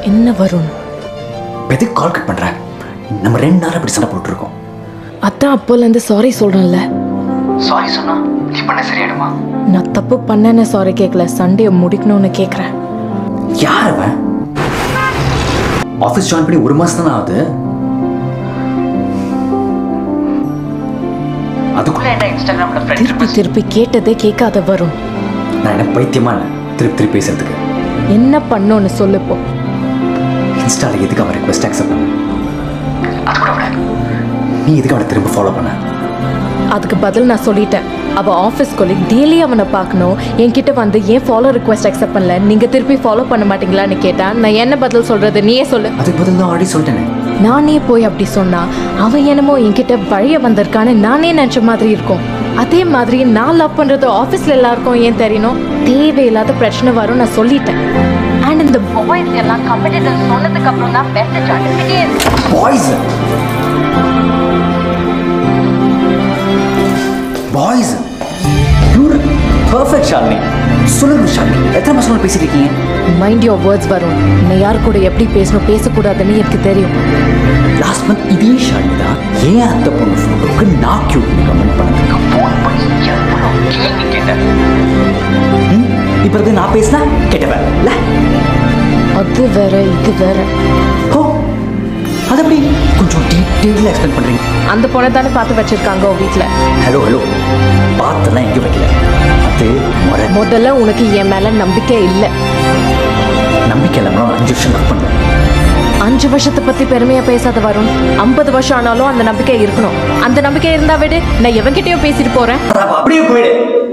என்ன வருண் எதுக்கு call cut பண்ற நம்ம ரெண்டு நேரம் இப்படி சண்டை போட்டுருக்கோம் அதான் அப்போலேருந்து சாரி சொல்கிறேன்ல சாரி சொன்னா நீ பண்ண சரியாயிடுமா நான் தப்பு பண்ணேன்னு சாரி கேட்கல சண்டையை முடிக்கணும்னு கேட்குறேன் யார் அவன் ஆஃபீஸ் ஜாயின் பண்ணி ஒரு மாசம் தானே ஆகுது அதுக்குள்ள என்ன இன்ஸ்டாகிராம்ல திருப்பி திருப்பி கேட்டதே கேட்காத வருண் நான் என்ன பைத்தியமா இல்லை திருப்பி திருப்பி பேசுறதுக்கு என்ன பண்ணோன்னு சொல்லு இப்போ இன்ஸ்டால எதுக்கு அவன் ரெக்வஸ்ட் அக்செப்ட் பண்ண அது கூட விட நீ எதுக்கு அவனை திரும்ப ஃபாலோ பண்ண அதுக்கு பதில் நான் சொல்லிட்டேன் அவ ஆஃபீஸ் கொலிக் டெய்லி அவனை பார்க்கணும் என்கிட்ட வந்து ஏன் ஃபாலோ ரிக்வெஸ்ட் அக்செப்ட் பண்ணல நீங்க திருப்பி ஃபாலோ பண்ண மாட்டீங்களான்னு கேட்டா நான் என்ன பதில் சொல்றது நீயே சொல்லு அதுக்கு பதில் தான் ஆல்ரெடி சொல்லிட்டேனே நானே போய் அப்படி சொன்னா அவன் என்னமோ என்கிட்ட வழிய வந்திருக்கான்னு நானே நினைச்ச மாதிரி இருக்கும் அதே மாதிரி நான் லவ் பண்றது ஆஃபீஸ்ல எல்லாருக்கும் ஏன் தெரியணும் தேவையில்லாத பிரச்சனை வரும் நான் சொல்லிட்டேன் அண்ட் இந்த பாய்ஸ் எல்லாம் கம்பெனிட்டர் சொன்னதுக்கு அப்புறம் தான் மெசேஜ் அனுப்பிட்டே boys boys you're perfect Shalini சொல்லுங்க ஷாலினி எத்தனை மாசம் பேசிட்டு இருக்கீங்க மைண்ட் யோர் வேர்ட்ஸ் வரும் நான் யார் கூட எப்படி பேசணும் பேசக்கூடாதுன்னு எனக்கு தெரியும் லாஸ்ட் மந்த் இதே ஷாலினி தான் ஏன் அந்த பொண்ணு ஃபோட்டோக்கு நான் கியூட் கமெண்ட் பண்ணதுக்கு ஃபோன் பண்ணி எவ்வளோ கேள்வி கேட்டேன் ம், இப்ப இருக்கு நான் பேசினா கேட்டவன் இல்ல அது வேற இது வேற ஓ அது எப்படி கொஞ்சம் டீட்டெயிலாக எக்ஸ்பிளைன் பண்றீங்க அந்த பொண்ணை தானே பார்த்து வச்சிருக்காங்க உன் வீட்டில் ஹலோ ஹலோ பார்த்தெல்லாம் எங்கே வைக்கல அது முறை முதல்ல உனக்கு என் மேல நம்பிக்கை இல்லை நம்பிக்கை இல்லாமல் அஞ்சு வருஷம் லவ் பண்ணுவேன் அஞ்சு வருஷத்தை பத்தி பெருமையா பேசாத வரும் ஐம்பது வருஷம் ஆனாலும் அந்த நம்பிக்கை இருக்கணும் அந்த நம்பிக்கை இருந்தா விடு நான் எவன்கிட்டயும் பேசிட்டு போறேன் அப்படியே போயிடு